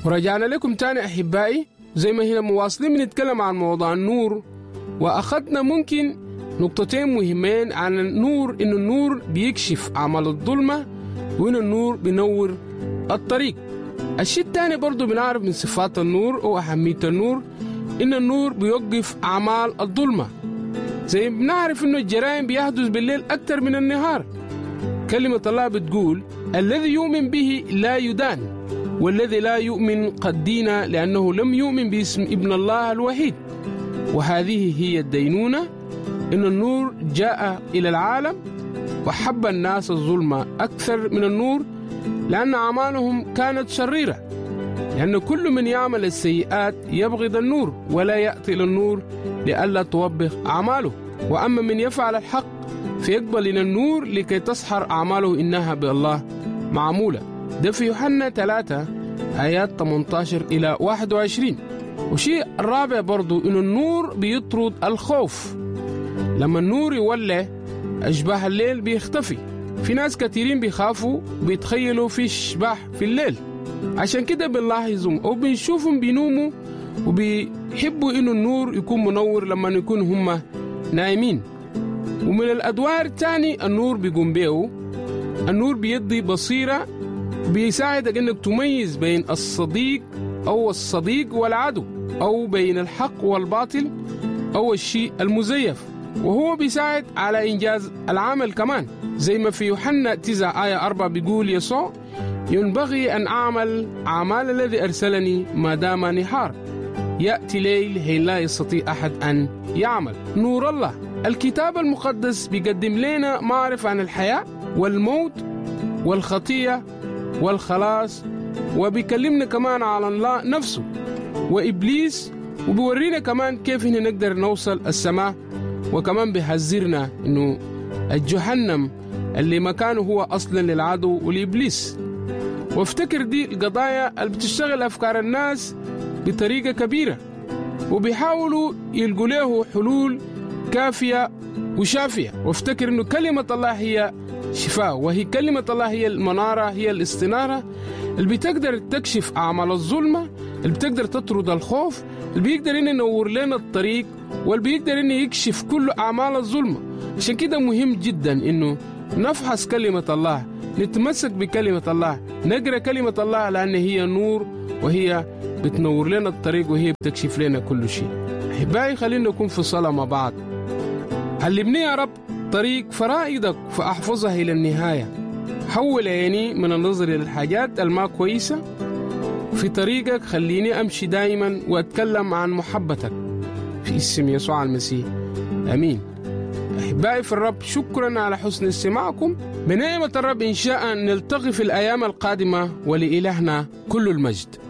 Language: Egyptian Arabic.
ورجعنا لكم تاني أحبائي زي ما هنا مواصلين بنتكلم عن موضوع النور وأخذنا ممكن نقطتين مهمين عن النور إن النور بيكشف أعمال الظلمة وإن النور بينور الطريق الشيء الثاني برضو بنعرف من صفات النور وأهمية النور إن النور بيوقف أعمال الظلمة زي بنعرف إنه الجرائم بيحدث بالليل أكثر من النهار كلمة الله بتقول الذي يؤمن به لا يدان والذي لا يؤمن قد دين لأنه لم يؤمن باسم ابن الله الوحيد وهذه هي الدينونة إن النور جاء إلى العالم وحب الناس الظلم أكثر من النور لأن أعمالهم كانت شريرة لأن كل من يعمل السيئات يبغض النور ولا يأتي إلى النور لئلا توبخ أعماله وأما من يفعل الحق فيقبل إلى النور لكي تسحر أعماله إنها بالله معمولة ده في يوحنا 3 آيات 18 إلى 21 وشيء الرابع برضو إن النور بيطرد الخوف لما النور يولع أشباح الليل بيختفي في ناس كثيرين بيخافوا بيتخيلوا في اشباح في الليل عشان كده بنلاحظهم أو بنشوفهم بينوموا وبيحبوا إنه النور يكون منور لما يكون هم نايمين ومن الأدوار الثاني النور بيقوم بيه النور بيدي بصيرة بيساعدك إنك تميز بين الصديق أو الصديق والعدو أو بين الحق والباطل أو الشيء المزيف وهو بيساعد على إنجاز العمل كمان زي ما في يوحنا 9 آية 4 بيقول يسوع ينبغي أن أعمل أعمال الذي أرسلني ما دام نهار يأتي ليل حين لا يستطيع أحد أن يعمل نور الله الكتاب المقدس بيقدم لنا معرفة عن الحياة والموت والخطية والخلاص وبيكلمنا كمان على الله نفسه وإبليس وبيورينا كمان كيف إن نقدر نوصل السماء وكمان بيحذرنا إنه الجهنم اللي مكانه هو أصلا للعدو والإبليس وافتكر دي القضايا اللي بتشتغل أفكار الناس بطريقة كبيرة وبيحاولوا يلقوا له حلول كافية وشافية وافتكر أنه كلمة الله هي شفاء وهي كلمة الله هي المنارة هي الاستنارة اللي بتقدر تكشف أعمال الظلمة اللي بتقدر تطرد الخوف اللي بيقدر إنه ينور لنا الطريق واللي بيقدر إنه يكشف كل أعمال الظلمة عشان كده مهم جدا إنه نفحص كلمة الله نتمسك بكلمة الله نقرأ كلمة الله لأن هي نور وهي بتنور لنا الطريق وهي بتكشف لنا كل شيء أحبائي خلينا نكون في صلاة مع بعض علمني يا رب طريق فرائدك فأحفظها إلى النهاية حول عيني من النظر للحاجات الما كويسة في طريقك خليني أمشي دائما وأتكلم عن محبتك في اسم يسوع المسيح أمين أحبائي في الرب شكرا على حسن استماعكم بنعمة الرب إن شاء نلتقي في الأيام القادمة ولإلهنا كل المجد